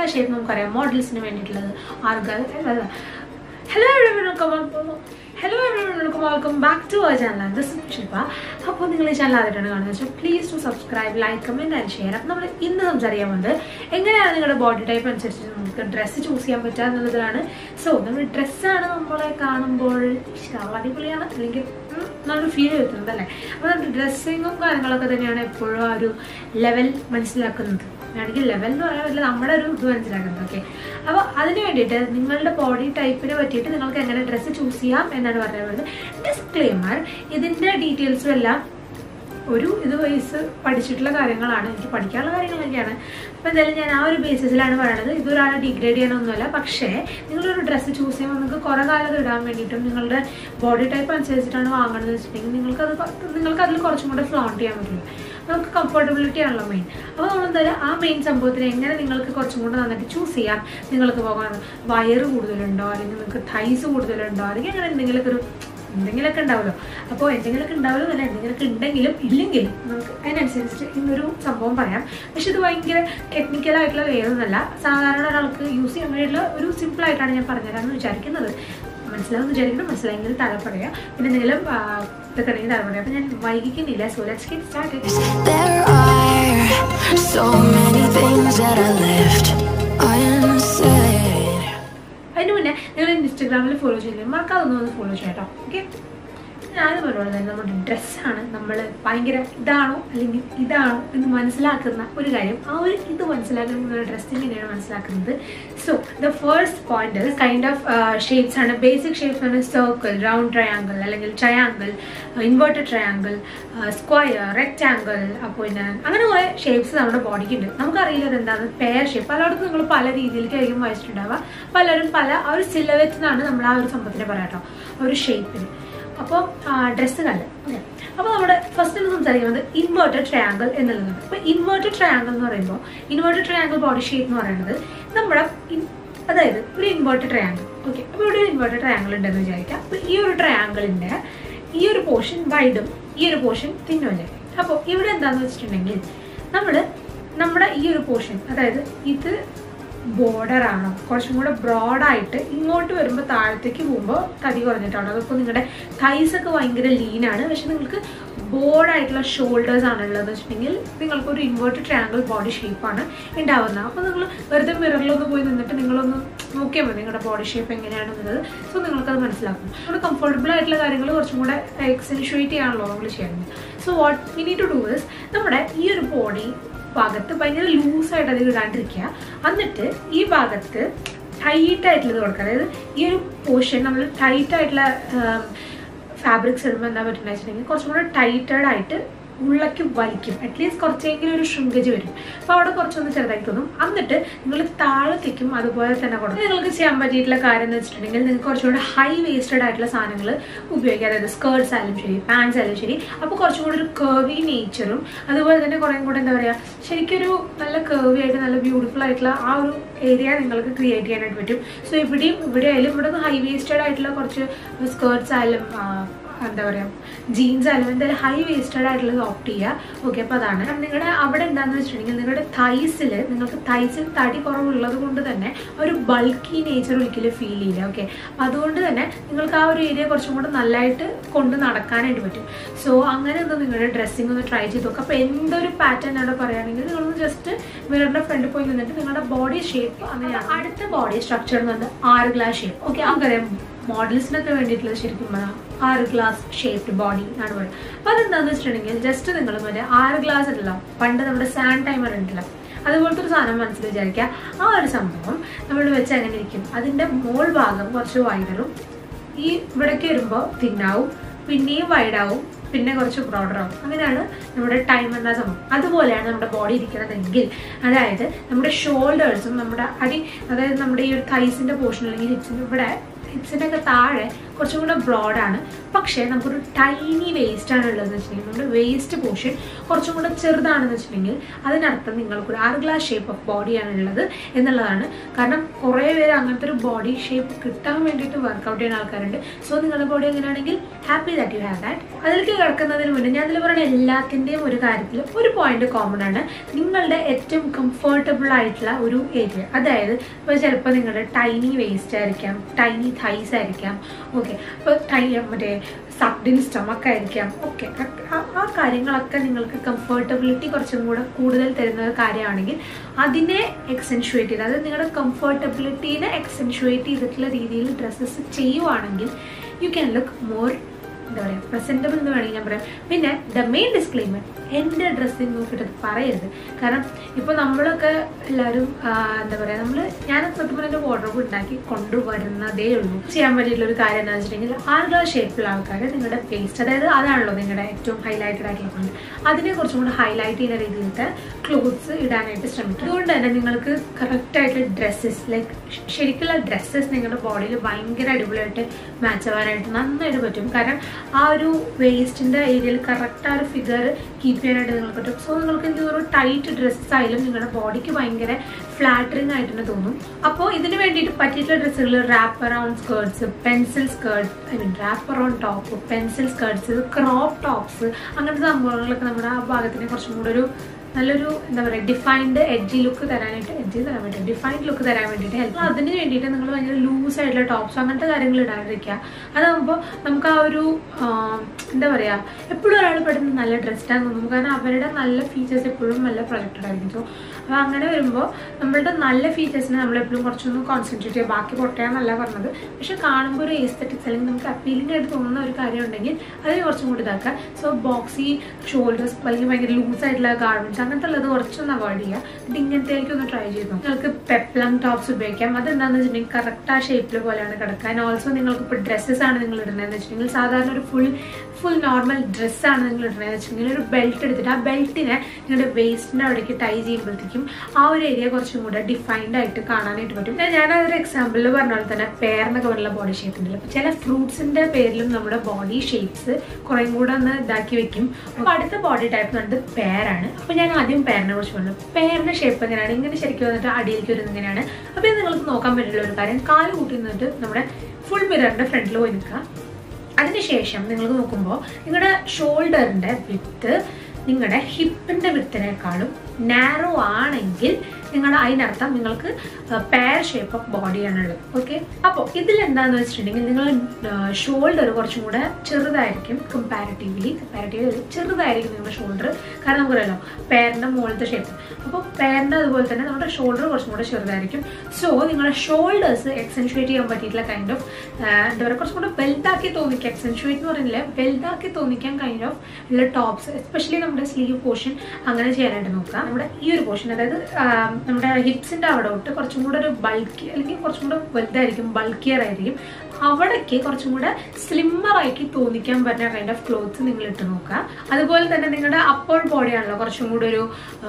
Shape നമുക്കറിയാം മോഡൽസിന് വേണ്ടിയിട്ടുള്ളത് ആർഗൽ hello welcome hello welcome welcome back to our channel this Shilpa അപ്പോൾ നിങ്ങൾ ഈ ചാനൽ ആദ്യമായിട്ടാണ് കാണുന്നത് വെച്ചാൽ please to subscribe like comment and share അപ്പോൾ നമ്മൾ ഇന്ന് സംസാരിക്കാൻ പോകുന്നത് എങ്ങനെയാണ് നിങ്ങളുടെ ബോഡി ടൈപ്പ് അനുസരിച്ച് നമുക്ക് ഡ്രസ്സ് ചൂസ് ചെയ്യാൻ പറ്റുക എന്നുള്ളതാണ് സോ നമ്മൾ ഡ്രസ്സാണ് നമ്മളെ കാണുമ്പോൾ ഇഷ്ടം അടിപൊളിയാണ് അല്ലെങ്കിൽ ഉം, നല്ലൊരു ഫീൽ കിട്ടുന്നത് അല്ലേ അപ്പോൾ നമ്മുടെ ഡ്രസ്സിങ്ങും കാര്യങ്ങളൊക്കെ തന്നെയാണ് എപ്പോഴും ആ ഒരു ലെവൽ മനസ്സിലാക്കുന്നത് വേണമെങ്കിൽ ലെവൽ എന്ന് പറയാൻ പറ്റില്ല നമ്മുടെ ഒരു ഇത് മനസ്സിലാക്കുന്നത് ഓക്കെ അപ്പോൾ അതിന് വേണ്ടിയിട്ട് നിങ്ങളുടെ ബോഡി ടൈപ്പിനെ പറ്റിയിട്ട് നിങ്ങൾക്ക് എങ്ങനെ ഡ്രസ്സ് ചൂസ് ചെയ്യാം എന്നാണ് പറയുന്നത് ഡിസ്ക്ലെയിമർ ഇതിൻ്റെ ഡീറ്റെയിൽസും എല്ലാം ഒരു ഇത് വയസ്സ് പഠിച്ചിട്ടുള്ള കാര്യങ്ങളാണ് എനിക്ക് പഠിക്കാനുള്ള കാര്യങ്ങളൊക്കെയാണ് അപ്പോൾ എന്തായാലും ഞാൻ ആ ഒരു ബേസിസിലാണ് പറയുന്നത് ഇതൊരാളെ ഡിഗ്രേഡ് ചെയ്യാനൊന്നുമല്ല പക്ഷേ നിങ്ങളൊരു ഡ്രസ്സ് ചൂസ് ചെയ്യുമ്പോൾ നിങ്ങൾക്ക് കുറേ കാലം അത് ഇടാൻ വേണ്ടിയിട്ടും നിങ്ങളുടെ ബോഡി ടൈപ്പ് അനുസരിച്ചിട്ടാണ് വാങ്ങുന്നത് വെച്ചിട്ടുണ്ടെങ്കിൽ നിങ്ങൾക്കത് പ- നിങ്ങൾക്ക് അതിൽ കുറച്ചും കൂടെ ഫ്ലോണ്ട് ചെയ്യാൻ പറ്റില്ല നമുക്ക് കംഫർട്ടബിലിറ്റി ആണല്ലോ മെയിൻ അപ്പോൾ നമ്മളെന്തായാലും ആ മെയിൻ സംഭവത്തിന് എങ്ങനെ നിങ്ങൾക്ക് കുറച്ചും കൂടെ നന്നായിട്ട് ചൂസ് ചെയ്യാം നിങ്ങൾക്ക് പോകാൻ വയറ് കൂടുതലുണ്ടോ അല്ലെങ്കിൽ നിങ്ങൾക്ക് തൈസ് കൂടുതലുണ്ടോ അല്ലെങ്കിൽ അങ്ങനെ എന്തെങ്കിലുമൊക്കെ ഒരു എന്തെങ്കിലുമൊക്കെ ഉണ്ടാവുമല്ലോ അപ്പോൾ എന്തെങ്കിലുമൊക്കെ ഉണ്ടാവുമല്ലോ അല്ല എന്തെങ്കിലുമൊക്കെ ഉണ്ടെങ്കിലും ഇല്ലെങ്കിലും നമുക്ക് അതിനനുസരിച്ച് ഇന്നൊരു സംഭവം പറയാം പക്ഷെ ഇത് ഭയങ്കര ടെക്നിക്കൽ ആയിട്ടുള്ള വേറൊന്നല്ല സാധാരണ ഒരാൾക്ക് യൂസ് ചെയ്യാൻ വേണ്ടിയിട്ടുള്ള ഒരു സിമ്പിൾ ആയിട്ടാണ് ഞാൻ പറഞ്ഞുതരാമെന്ന് വിചാരിക്കുന്നത് മനസ്സിലാവുന്ന വിചാരിക്കണം മനസ്സിലായെങ്കിൽ താഴെ പറയാം പിന്നെ എന്തെങ്കിലും ആ, ഇതൊക്കെ ഉണ്ടെങ്കിൽ താഴെ പറയാം അപ്പോൾ ഞാൻ വൈകിക്കുന്നില്ല so let's get start There are so many things that I left unsaid. അതിന് മുന്നേ നിങ്ങൾ ഇൻസ്റ്റഗ്രാമിൽ ഫോളോ ചെയ്യില്ലേ മറക്കാതെ ഒന്ന് ഒന്ന് ഫോളോ ചെയ്യാം കേട്ടോ ഓക്കെ ഞാൻ പറഞ്ഞത് തന്നെ നമ്മുടെ ഡ്രസ്സാണ് നമ്മൾ ഭയങ്കര ഇതാണോ അല്ലെങ്കിൽ ഇതാണോ എന്ന് മനസ്സിലാക്കുന്ന ഒരു കാര്യം ആ ഒരു ഇത് മനസ്സിലാക്കുന്ന ഡ്രസ്സിങ് തന്നെയാണ് മനസ്സിലാക്കുന്നത് so the first point kind of shapes ആണ് ബേസിക് ഷേപ്സ് ആണ് സർക്കിൾ റൗണ്ട് ട്രയാങ്കിൾ അല്ലെങ്കിൽ triangle inverted triangle square rectangle അപ്പോൾ പിന്നെ അങ്ങനെ കുറേ ഷേപ്സ് നമ്മുടെ ബോഡിക്ക് ഉണ്ട് നമുക്കറിയില്ല അത് എന്താണ് പെയർ ഷേപ്പ് പലയിടത്തും നിങ്ങൾ പല രീതിയിലേക്കായിരിക്കും വായിച്ചിട്ടുണ്ടാവുക പലരും പല ആ ഒരു സിലവറ്റ് എന്നാണ് നമ്മൾ ആ ഒരു സംഭവത്തിന് പറയാം കേട്ടോ ആ ഒരു ഷേപ്പിന് അപ്പോൾ ഡ്രസ്സ് കണ്ട് ഓക്കെ അപ്പോൾ നമ്മുടെ ഫസ്റ്റ് ഒന്ന് സംസാരിക്കുന്നത് ഇൻവേർട്ടഡ് ട്രയാങ്കിൾ എന്നുള്ളതാണ് അപ്പോൾ ഇൻവേർട്ടഡ് ട്രയാങ്കിൾ എന്ന് പറയുമ്പോൾ ഇൻവേർട്ടഡ് ട്രയാങ്കിൾ ബോഡി ഷേപ്പ് എന്ന് പറയുന്നത് നമ്മുടെ ഇൻ- അതായത് ഒരു ഇൻവേർട്ടഡ് ട്രയാങ്കിൾ ഓക്കെ അപ്പോൾ ഇവിടെ ഒരു ഇൻവേർട്ടഡ് ട്രയാങ്കിൾ ഉണ്ടെന്ന് വിചാരിക്കാം അപ്പോൾ ഈ ഒരു ട്രയാങ്കിളിൻ്റെ ഈ ഒരു പോർഷൻ വൈഡും ഈ ഒരു പോർഷൻ തിന്നുമല്ലേ അപ്പോൾ ഇവിടെ എന്താണെന്ന് വെച്ചിട്ടുണ്ടെങ്കിൽ നമ്മൾ നമ്മുടെ ഈ ഒരു പോർഷൻ അതായത് ഇത് ബോർഡർ ആണോ കുറച്ചും കൂടെ ബ്രോഡായിട്ട് ഇങ്ങോട്ട് വരുമ്പോൾ താഴത്തേക്ക് പോകുമ്പോൾ തടി കുറഞ്ഞിട്ടാണ് അതിപ്പോൾ നിങ്ങളുടെ കൈസ് ഒക്കെ ഭയങ്കര ലീനാണ് പക്ഷെ നിങ്ങൾക്ക് ബോർഡായിട്ടുള്ള ഷോൾഡേഴ്സ് ആണ് ഉള്ളതെന്ന് വെച്ചിട്ടുണ്ടെങ്കിൽ നിങ്ങൾക്ക് ഒരു ഇൻവേർട്ടഡ് ട്രയാങ്കിൾ ബോഡി ഷേപ്പാണ് ഉണ്ടാവുന്നത് അപ്പോൾ നിങ്ങൾ വെറുതെ മിററിലൊന്ന് പോയി നിന്നിട്ട് നിങ്ങളൊന്ന് നോക്കിയാൽ മതി നിങ്ങളുടെ ബോഡി ഷേപ്പ് എങ്ങനെയാണെന്നുള്ളത് സോ നിങ്ങൾക്കത് മനസ്സിലാക്കും നമ്മുടെ കംഫർട്ടബിൾ ആയിട്ടുള്ള കാര്യങ്ങൾ കുറച്ചും കൂടെ എക്സെൻഷ്വേറ്റ് ചെയ്യാണല്ലോ നമ്മൾ ചെയ്യുന്നത് so what we need to do is നമ്മുടെ ഈ ഒരു ബോഡി ഭാഗത്ത് ഭയങ്കര ലൂസായിട്ട് അത് ഇടാണ്ടിരിക്കുക എന്നിട്ട് ഈ ഭാഗത്ത് ടൈറ്റ് ആയിട്ടുള്ളത് കൊടുക്കുക അതായത് ഈ ഒരു പോർഷൻ നമ്മൾ ടൈറ്റ് ആയിട്ടുള്ള ഫാബ്രിക്സ് ഇടുമ്പോൾ എന്താ പറ്റുന്നത് വെച്ചിട്ടുണ്ടെങ്കിൽ കുറച്ചും കൂടെ ടൈറ്റഡ് ആയിട്ട് ഉള്ളക്ക് വലിക്കും അറ്റ്ലീസ്റ്റ് കുറച്ചെങ്കിലും ഒരു ശൃംഗജ് വരും അപ്പോൾ അവിടെ കുറച്ചൊന്ന് ചെറുതായി തോന്നും എന്നിട്ട് നിങ്ങൾ താഴത്തേക്കും അതുപോലെ തന്നെ കൊടുക്കും നിങ്ങൾക്ക് ചെയ്യാൻ പറ്റിയിട്ടുള്ള കാര്യം എന്ന് വെച്ചിട്ടുണ്ടെങ്കിൽ നിങ്ങൾക്ക് കുറച്ചുകൂടെ ഹൈ വേസ്റ്റഡ് ആയിട്ടുള്ള സാധനങ്ങൾ ഉപയോഗിക്കുക അതായത് സ്കേർട്സ് ആയാലും ശരി പാൻസ് ആയാലും ശരി അപ്പോൾ കുറച്ചും കൂടെ ഒരു കേർവി നേച്ചറും അതുപോലെ തന്നെ കുറേ കൂടെ എന്താ പറയുക ശരിക്കൊരു നല്ല കേർവി ആയിട്ട് നല്ല ബ്യൂട്ടിഫുൾ ആയിട്ടുള്ള ആ ഒരു ഏരിയ നിങ്ങൾക്ക് ക്രിയേറ്റ് ചെയ്യാനായിട്ട് പറ്റും സോ ഇവിടെയും ഇവിടെ ആയാലും ഇവിടെ നിന്ന് ഹൈ വേസ്റ്റഡ് ആയിട്ടുള്ള കുറച്ച് സ്കേർട്സ് ആയാലും ആ, എന്താ പറയുക ജീൻസ് ആയാലും എന്തായാലും ഹൈ വേസ്റ്റഡ് ആയിട്ടുള്ളത് ഓപ്റ്റ് ചെയ്യുക ഓക്കെ അപ്പോൾ അതാണ് കാരണം നിങ്ങളുടെ അവിടെ എന്താണെന്ന് വെച്ചിട്ടുണ്ടെങ്കിൽ നിങ്ങളുടെ തൈസിൽ നിങ്ങൾക്ക് തൈസിൽ തടി കുറവുള്ളത് കൊണ്ട് തന്നെ ഒരു ബൾക്കി നേച്ചർ ഒരിക്കലും ഫീൽ ചെയ്യില്ല ഓക്കെ അതുകൊണ്ട് തന്നെ നിങ്ങൾക്ക് ആ ഒരു ഏരിയ കുറച്ചും കൂടെ നല്ലതായിട്ട് കൊണ്ട് നടക്കാനായിട്ട് പറ്റും സോ അങ്ങനെ ഒന്ന് നിങ്ങളുടെ ഡ്രസ്സിങ് ഒന്ന് ട്രൈ ചെയ്ത് നോക്കുക അപ്പോൾ എന്തൊരു പാറ്റേൺ അവിടെ പറയുകയാണെങ്കിൽ നിങ്ങളൊന്ന് ജസ്റ്റ് മിററിൻ്റെ ഫ്രണ്ടിൽ പോയി നിന്നിട്ട് നിങ്ങളുടെ ബോഡി ഷേപ്പ് അങ്ങനെയാണ് അടുത്ത ബോഡി സ്ട്രക്ചർ എന്ന് പറഞ്ഞാൽ ആറ് ഗ്ലാസ് ഷേപ്പ് ഓക്കെ നമുക്കറിയാം മോഡൽസിനൊക്കെ വേണ്ടിയിട്ടുള്ളത് ശരിക്കും പറഞ്ഞാൽ ആറ് ഗ്ലാസ് ഷേപ്ഡ് ബോഡി എന്നാണ് പറയുന്നത് അപ്പോൾ അതെന്താണെന്ന് വെച്ചിട്ടുണ്ടെങ്കിൽ ജസ്റ്റ് നിങ്ങൾ മറ്റേ ആറ് ഗ്ലാസ് ഉണ്ടല്ലോ പണ്ട് നമ്മുടെ സാൻഡ് ടൈമർ ഉണ്ടല്ലോ അതുപോലത്തെ ഒരു സാധനം മനസ്സിൽ വിചാരിക്കുക ആ ഒരു സംഭവം നമ്മൾ വെച്ച് എങ്ങനെ ഇരിക്കും അതിൻ്റെ മോൾ ഭാഗം കുറച്ച് വൈഡറും ഈ ഇവിടേക്ക് വരുമ്പോൾ തിന്നാവും പിന്നെയും വൈഡാവും പിന്നെ കുറച്ച് ബ്രോഡർ ആവും അങ്ങനെയാണ് നമ്മുടെ ടൈം എന്ന സംഭവം അതുപോലെയാണ് നമ്മുടെ ബോഡി ഇരിക്കുന്നതെങ്കിൽ അതായത് നമ്മുടെ ഷോൾഡേഴ്സും നമ്മുടെ അടി അതായത് നമ്മുടെ ഈ ഒരു തൈസിൻ്റെ പോർഷൻ അല്ലെങ്കിൽ ഹിപ്സിൻ്റെ ഇവിടെ ഹിപ്സിൻ്റെ ഒക്കെ താഴെ കുറച്ചും കൂടെ ബ്രോഡാണ് പക്ഷേ നമുക്കൊരു ടൈനി വേസ്റ്റ് ആണ് ഉള്ളതെന്ന് വെച്ചിട്ടുണ്ടെങ്കിൽ നമ്മുടെ വേസ്റ്റ് പോർഷൻ കുറച്ചും കൂടെ ചെറുതാണെന്ന് വെച്ചിട്ടുണ്ടെങ്കിൽ അതിനർത്ഥം നിങ്ങൾക്കൊരു ആർ ഗ്ലാസ് ഷേപ്പ് ഓഫ് ബോഡിയാണ് ഉള്ളത് എന്നുള്ളതാണ് കാരണം കുറേ പേര് അങ്ങനത്തെ ഒരു ബോഡി ഷേപ്പ് കിട്ടാൻ വേണ്ടിയിട്ട് വർക്കൗട്ട് ചെയ്യുന്ന ആൾക്കാരുണ്ട് സോ നിങ്ങളുടെ ബോഡി എങ്ങനെയാണെങ്കിൽ happy that you have that അതിലേക്ക് കിടക്കുന്നതിന് മുന്നേ ഞാൻ അതിൽ പറയുന്ന എല്ലാത്തിൻ്റെയും ഒരു കാര്യത്തിൽ ഒരു പോയിന്റ് കോമൺ ആണ് നിങ്ങളുടെ ഏറ്റവും കംഫർട്ടബിൾ ആയിട്ടുള്ള ഒരു ഏരിയ അതായത് ഇപ്പോൾ ചിലപ്പോൾ നിങ്ങളുടെ ടൈനി വേസ്റ്റ് ആയിരിക്കാം ടൈനി thigh ആയിരിക്കാം ഓക്കെ അപ്പോൾ ടൈ മറ്റേ സബ്ഡിൻ സ്റ്റമക്ക് ആയിരിക്കാം ഓക്കെ ആ കാര്യങ്ങളൊക്കെ നിങ്ങൾക്ക് കംഫർട്ടബിലിറ്റി കുറച്ചും കൂടെ കൂടുതൽ തരുന്ന ഒരു കാര്യമാണെങ്കിൽ അതിനെ എക്സെൻഷ്വേറ്റ് ചെയ്ത് അതായത് നിങ്ങളുടെ കംഫർട്ടബിലിറ്റീനെ എക്സെൻഷ്വേറ്റ് ചെയ്തിട്ടുള്ള രീതിയിൽ ഡ്രസ്സസ് ചെയ്യുവാണെങ്കിൽ യു ക്യാൻ ലുക്ക് മോർ എന്താ പറയുക പ്രസൻറ്റബിൾ എന്ന് വേണമെങ്കിൽ ഞാൻ പറയാം പിന്നെ ദ മെയിൻ ഡിസ്ക്ലെയിമർ എൻ്റെ ഡ്രസ്സിങ് നോക്കിയിട്ട് പറയരുത് കാരണം ഇപ്പോൾ നമ്മളൊക്കെ എല്ലാവരും ആ, എന്താ പറയുക നമ്മൾ ഞാൻ സത്യം പറഞ്ഞ വാർഡ്രോബ് ഉണ്ടാക്കി കൊണ്ടുവരുന്നതേ ഉള്ളൂ ചെയ്യാൻ വേണ്ടിയിട്ടുള്ള ഒരു കാര്യം എന്താണെന്ന് വെച്ചിട്ടുണ്ടെങ്കിൽ ആരുടെ ഷേപ്പിലുള്ള ആൾക്കാർ നിങ്ങളുടെ പേസ്റ്റ് അതായത് അതാണല്ലോ നിങ്ങളുടെ ഏറ്റവും ഹൈലൈറ്റഡ് ആയിട്ടുള്ള പോയിന്റ് അതിനെ കുറച്ചും കൂടെ ഹൈലൈറ്റ് ചെയ്യുന്ന രീതിയിലത്തെ ക്ലോത്ത്സ് ഇടാനായിട്ട് ശ്രമിക്കും അതുകൊണ്ട് തന്നെ നിങ്ങൾക്ക് കറക്റ്റ് ആയിട്ടുള്ള ഡ്രസ്സസ് ലൈക്ക് ശരിക്കുള്ള ഡ്രസ്സസ് നിങ്ങളുടെ ബോഡിയിൽ ഭയങ്കര അടിപൊളിയായിട്ട് മാച്ച് ആവാനായിട്ട് നന്നായിട്ട് പറ്റും കാരണം ആ ഒരു വേസ്റ്റിൻ്റെ ഏരിയയിൽ കറക്റ്റ് ആ ഒരു ഫിഗർ കീപ്പ് ചെയ്യാനായിട്ട് നിങ്ങൾക്ക് പറ്റും സോ നിങ്ങൾക്ക് എന്ത് ഒരു ടൈറ്റ് ഡ്രസ്സസ് ആയാലും നിങ്ങളുടെ ബോഡിക്ക് ഭയങ്കര ഫ്ലാറ്ററിങ് ആയിട്ട് തന്നെ തോന്നും അപ്പോൾ ഇതിന് വേണ്ടിയിട്ട് പറ്റിയിട്ടുള്ള ഡ്രസ്സുകൾ wrap around skirts pencil skirt I mean wrap around top pencil skirts crop tops അങ്ങനത്തെ സംഭവങ്ങളൊക്കെ നമ്മുടെ ആ ഭാഗത്തിന് കുറച്ചും കൂടെ ഒരു നല്ലൊരു എന്താ പറയുക ഡിഫൈൻഡ് എഡ്ജി ലുക്ക് തരാനായിട്ട് എഡ്ജി തരാൻ വേണ്ടി ഡിഫൈൻഡ് ലുക്ക് തരാൻ വേണ്ടിയിട്ട് ഹെൽപ്പ് അതിന് വേണ്ടിയിട്ട് നിങ്ങൾ ഭയങ്കര ലൂസ് ആയിട്ടുള്ള ടോപ്സ് അങ്ങനത്തെ കാര്യങ്ങൾ ഇടാതിരിക്കുക അതാകുമ്പോൾ നമുക്ക് ആ ഒരു ആം, എന്താ പറയുക എപ്പോഴും ഒരാൾ പെട്ടെന്ന് നല്ല ഡ്രസ്ഡ് ആണെന്ന് തോന്നും കാരണം അവരുടെ നല്ല ഫീച്ചേഴ്സ് എപ്പോഴും നല്ല പ്രൊജക്റ്റഡ് ആയിരിക്കും സോ അപ്പോൾ അങ്ങനെ വരുമ്പോൾ നമ്മളുടെ നല്ല ഫീച്ചേഴ്സിനെ നമ്മൾ എപ്പോഴും കുറച്ചൊന്ന് കോൺസെൻട്രേറ്റ് ചെയ്യുക ബാക്കി പൊട്ടയാന്നല്ല പറഞ്ഞത് പക്ഷെ കാണുമ്പോൾ ഒരു എസ്തറ്റിക്സ് അല്ലെങ്കിൽ നമുക്ക് അപ്പീലിംഗ് ആയിട്ട് തോന്നുന്ന ഒരു കാര്യം ഉണ്ടെങ്കിൽ അതിന് കുറച്ചും കൂടി ഇതാക്കുക സോ ബോക്സി ഷോൾഡേഴ്സ് അല്ലെങ്കിൽ ഭയങ്കര ലൂസ് ആയിട്ടുള്ള ഗാർമെന്റ്സ് അങ്ങനത്തെ ഉള്ളത് കുറച്ചൊന്ന് അവോയ്ഡ് ചെയ്യുക ഇത് ഇങ്ങനത്തേക്ക് ഒന്ന് ട്രൈ ചെയ്ത് നോക്കാം നിങ്ങൾക്ക് പെപ്ലം ടോപ്സ് ഉപയോഗിക്കാം അതെന്താണെന്ന് വെച്ചിട്ടുണ്ടെങ്കിൽ കറക്റ്റ് ആ ഷേപ്പിൽ പോലെയാണ് കിടക്കാൻ ഓൾസോ നിങ്ങൾക്ക് ഇപ്പോൾ ഡ്രസ്സസ് ആണ് നിങ്ങൾ ഇടുന്നതെന്ന് വെച്ചിട്ടുണ്ടെങ്കിൽ സാധാരണ ഒരു ഫുൾ ഫുൾ നോർമൽ ഡ്രസ്സാണ് നിങ്ങൾ ഇടുന്നതെന്ന് വെച്ചിട്ടുണ്ടെങ്കിൽ ഒരു ബെൽറ്റ് എടുത്തിട്ട് ആ ബെൽറ്റിനെ നിങ്ങളുടെ വേസ്റ്റിൻ്റെ അവിടേക്ക് ടൈ ചെയ്യുമ്പോഴത്തേക്കും ആ ഒരു ഏരിയ കുറച്ചും കൂടെ ഡിഫൈൻഡ് ആയിട്ട് കാണാനായിട്ട് പറ്റും പിന്നെ ഞാൻ ഒരു എക്സാമ്പിളിൽ പറഞ്ഞ പോലെ തന്നെ പേരിനൊക്കെ പറഞ്ഞുള്ള ബോഡി ഷേപ്പ് ഉണ്ടല്ലോ അപ്പോൾ ചില ഫ്രൂട്ട്സിൻ്റെ പേരിലും നമ്മുടെ ബോഡി ഷേപ്സ് കുറേ കൂടെ ഒന്ന് ഇതാക്കി വെക്കും അപ്പോൾ അടുത്ത ബോഡി ടൈപ്പ് കണ്ട് പേരാണ് അപ്പോൾ ഞാൻ ആദ്യം പേരിനെ കുറിച്ച് പറഞ്ഞു പേരിൻ്റെ ഷേപ്പ് എങ്ങനെയാണ് ഇങ്ങനെ ശരിക്കും വന്നിട്ട് അടിയിലേക്ക് വരുന്നത് എങ്ങനെയാണ് അപ്പോൾ ഇത് നിങ്ങൾക്ക് നോക്കാൻ പറ്റുള്ള ഒരു കാര്യം കാല് കൂട്ടി നിന്നിട്ട് നമ്മുടെ ഫുൾ മിററിൻ്റെ ഫ്രണ്ടിൽ പോയി നിൽക്കുക അതിനുശേഷം നിങ്ങൾക്ക് നോക്കുമ്പോൾ നിങ്ങളുടെ ഷോൾഡറിൻ്റെ വിത്ത് നിങ്ങളുടെ ഹിപ്പിൻ്റെ വിത്തിനേക്കാളും നാരോ ആണെങ്കിൽ നിങ്ങളുടെ അതിനർത്ഥം നിങ്ങൾക്ക് പെയർ ഷേപ്പ് ഓഫ് ബോഡിയാണുള്ളത് ഓക്കെ അപ്പോൾ ഇതിൽ എന്താണെന്ന് വെച്ചിട്ടുണ്ടെങ്കിൽ നിങ്ങൾ ഷോൾഡർ കുറച്ചും കൂടെ ചെറുതായിരിക്കും കമ്പാരിറ്റീവ്ലി കമ്പാരിറ്റീവ്ലി ചെറുതായിരിക്കും നിങ്ങളുടെ ഷോൾഡർ കാരണം നമുക്കറിയാലോ പെയറിൻ്റെ മുകളിലത്തെ ഷേപ്പ് അപ്പോൾ പെയറിൻ്റെ അതുപോലെ തന്നെ നമ്മുടെ ഷോൾഡർ കുറച്ചും കൂടെ ചെറുതായിരിക്കും സോ നിങ്ങളുടെ ഷോൾഡേഴ്സ് എക്സെൻഷ്വേറ്റ് ചെയ്യാൻ പറ്റിയിട്ടുള്ള കൈൻഡ് ഓഫ് എന്താ പറയുക കുറച്ചും കൂടെ വെൽതാക്കി തോന്നിക്കുക എക്സെൻഷ്വേറ്റ് എന്ന് പറയുന്നില്ല വെൽതാക്കി തോന്നിക്കാൻ കൈൻഡ് ഓഫ് ഉള്ള ടോപ്സ് എസ്പെഷ്യലി നമ്മുടെ സ്ലീവ് പോർഷൻ അങ്ങനെ ചെയ്യാനായിട്ട് നോക്കുക നമ്മുടെ ഈ ഒരു പോർഷൻ അതായത് ആ, നമ്മുടെ ഹിപ്സിൻ്റെ അവിടെ തൊട്ട് കുറച്ചും കൂടെ ഒരു ബൾക്കി അല്ലെങ്കിൽ കുറച്ചും കൂടെ വലുതായിരിക്കും ബൾക്കിയർ ആയിരിക്കും അവിടേക്ക് കുറച്ചും കൂടെ സ്ലിമ്മർ ആക്കി തോന്നിക്കാൻ പറ്റുന്ന കൈൻഡ് ഓഫ് ക്ലോത്ത്സ് നിങ്ങൾ ഇട്ട് നോക്കുക അതുപോലെ തന്നെ നിങ്ങളുടെ അപ്പർ ബോഡിയാണല്ലോ കുറച്ചും കൂടെ ഒരു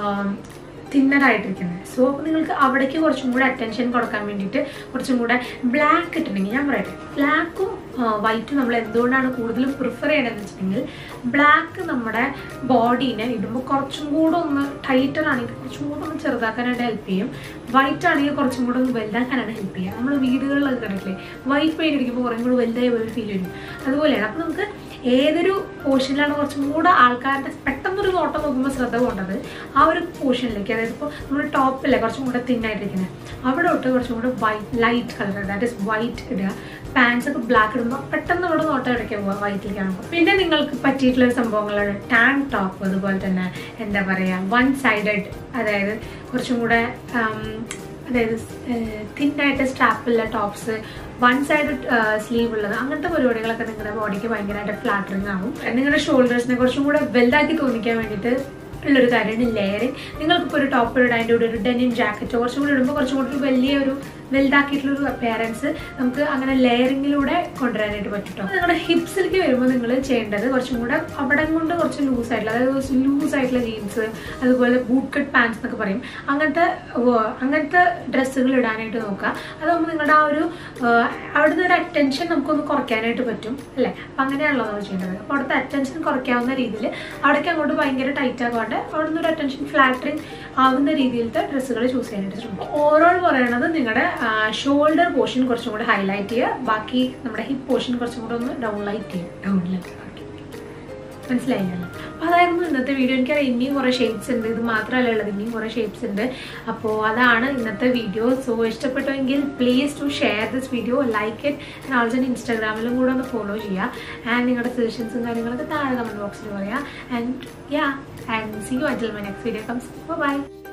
തിന്നറായിട്ടിരിക്കുന്നത് സോ നിങ്ങൾക്ക് അവിടേക്ക് കുറച്ചും കൂടെ അറ്റൻഷൻ കൊടുക്കാൻ വേണ്ടിയിട്ട് കുറച്ചും കൂടെ ബ്ലാക്ക് ഇട്ടിട്ടുണ്ടെങ്കിൽ ഞാൻ പറയട്ടെ ബ്ലാക്കും വൈറ്റും നമ്മൾ എന്തുകൊണ്ടാണ് കൂടുതലും പ്രിഫർ ചെയ്യണമെന്ന് വെച്ചിട്ടുണ്ടെങ്കിൽ ബ്ലാക്ക് നമ്മുടെ ബോഡീനെ ഇടുമ്പോൾ കുറച്ചും കൂടെ ഒന്ന് ടൈറ്റർ ആണെങ്കിൽ കുറച്ചും കൂടെ ഒന്ന് ചെറുതാക്കാനായിട്ട് ഹെൽപ്പ് ചെയ്യും വൈറ്റ് ആണെങ്കിൽ കുറച്ചും കൂടെ ഒന്ന് വലുതാക്കാനാണ് ഹെൽപ്പ് ചെയ്യുക നമ്മൾ വീടുകളിലൊക്കെ കണ്ടിട്ടില്ലേ വൈറ്റ് പെയിന്റ് അടിക്കുമ്പോൾ കുറേ കൂടെ വലുതായി ഒരു ഫീൽ വരും അതുപോലെയാണ് അപ്പോൾ നമുക്ക് ഏതൊരു പോർഷനിലാണ് കുറച്ചും കൂടെ ആൾക്കാരുടെ പെട്ടെന്നൊരു നോട്ടം നോക്കുമ്പോൾ ശ്രദ്ധ പോകേണ്ടത് ആ ഒരു പോർഷനിലേക്ക് അതായത് ഇപ്പോൾ നമ്മൾ ടോപ്പില്ലേ കുറച്ചും കൂടെ തിന്നായിട്ടിരിക്കുന്നത് അവിടെ തൊട്ട് കുറച്ചും കൂടെ white light colour that is white ഇടുക പാൻസ് ഒക്കെ ബ്ലാക്ക് ഇടുമ്പോൾ പെട്ടെന്ന് ഇവിടെ നോട്ടം ഇടയ്ക്ക് പോവുക വൈറ്റിലേക്കാണ് പിന്നെ നിങ്ങൾക്ക് പറ്റിയിട്ടുള്ള സംഭവങ്ങളാണ് ടാങ്ക് ടോപ്പ് അതുപോലെ തന്നെ എന്താ പറയുക വൺ സൈഡഡ് അതായത് കുറച്ചും കൂടെ ആം, അതായത് തിന്നായിട്ട് സ്റ്റാപ്പുള്ള ടോപ്സ് വൺ സൈഡ് സ്ലീവ് ഉള്ളത് അങ്ങനത്തെ പരിപാടികളൊക്കെ നിങ്ങളുടെ ബോഡിക്ക് ഭയങ്കരമായിട്ട് ഫ്ലാറ്ററിങ് ആവും നിങ്ങളുടെ ഷോൾഡേഴ്സിനെ കുറച്ചും കൂടെ വലുതാക്കി തോന്നിക്കാൻ വേണ്ടിയിട്ട് ഉള്ളൊരു കാര്യമാണ് ലെയറിങ് നിങ്ങൾക്കിപ്പോൾ ഒരു ടോപ്പ് ഇടാൻ അതിൻ്റെ കൂടെ ഒരു ഡെനിം ജാക്കറ്റോ കുറച്ചും കൂടി ഇടുമ്പോൾ കുറച്ചും കൂടി ഒരു വലിയ ഒരു വലുതാക്കിയിട്ടുള്ള ഒരു അപ്പിയറൻസ് നമുക്ക് അങ്ങനെ ലെയറിങ്ങിലൂടെ കൊണ്ടുവരാനായിട്ട് പറ്റും കേട്ടോ നിങ്ങളുടെ ഹിപ്സിലേക്ക് വരുമ്പോൾ നിങ്ങൾ ചെയ്യേണ്ടത് കുറച്ചും കൂടെ അവിടെ കൊണ്ട് കുറച്ച് ലൂസ് ആയിട്ടുള്ള അതായത് ലൂസ് ആയിട്ടുള്ള ജീൻസ് അതുപോലെ ബൂട്ട് കട്ട് പാൻസ് എന്നൊക്കെ പറയും അങ്ങനത്തെ വ- അങ്ങനത്തെ ഡ്രസ്സുകൾ ഇടാനായിട്ട് നോക്കുക അതാകുമ്പോൾ നിങ്ങളുടെ ആ ഒരു ആ, അവിടുന്ന് ഒരു അറ്റൻഷൻ നമുക്കൊന്ന് കുറയ്ക്കാനായിട്ട് പറ്റും അല്ലേ അപ്പം അങ്ങനെയാണല്ലോ നമ്മൾ ചെയ്യേണ്ടത് അപ്പോൾ അവിടുത്തെ അറ്റൻഷൻ കുറയ്ക്കാവുന്ന രീതിയിൽ അവിടേക്ക് അങ്ങോട്ട് ഭയങ്കര ടൈറ്റ് ആകാണ്ട് അവിടെ നിന്ന് ഒരു അറ്റൻഷൻ ഫ്ലാറ്ററിങ് ആവുന്ന രീതിയിലത്തെ ഡ്രസ്സുകൾ ചൂസ് ചെയ്യാനായിട്ട് ശ്രമിക്കും ഓവറോൾ പറയണത് നിങ്ങളുടെ ഷോൾഡർ പോർഷൻ കുറച്ചും കൂടെ ഹൈലൈറ്റ് ചെയ്യുക ബാക്കി നമ്മുടെ ഹിപ്പ് പോർഷൻ കുറച്ചും കൂടെ ഒന്ന് ഡൗൺ ലൈറ്റ് ചെയ്യും ഡൗണിലേക്ക് മനസ്സിലായില്ലല്ലോ അപ്പോൾ അതായിരുന്നു ഇന്നത്തെ വീഡിയോ എനിക്കറിയാം ഇനിയും കുറേ ഷേപ്സ് ഉണ്ട് ഇത് മാത്രമല്ല ഉള്ളത് ഇനിയും കുറേ ഷേപ്സ് ഉണ്ട് അപ്പോൾ അതാണ് ഇന്നത്തെ വീഡിയോ സോ ഇഷ്ടപ്പെട്ടുവെങ്കിൽ please to share this video like it also ഇൻസ്റ്റാഗ്രാമിലും കൂടെ ഒന്ന് ഫോളോ ചെയ്യുക ആൻഡ് നിങ്ങളുടെ സജഷൻസും കാര്യങ്ങളൊക്കെ താഴെ കമൻറ്റ് ബോക്സിൽ പറയാം and ya and see you until my next video comes by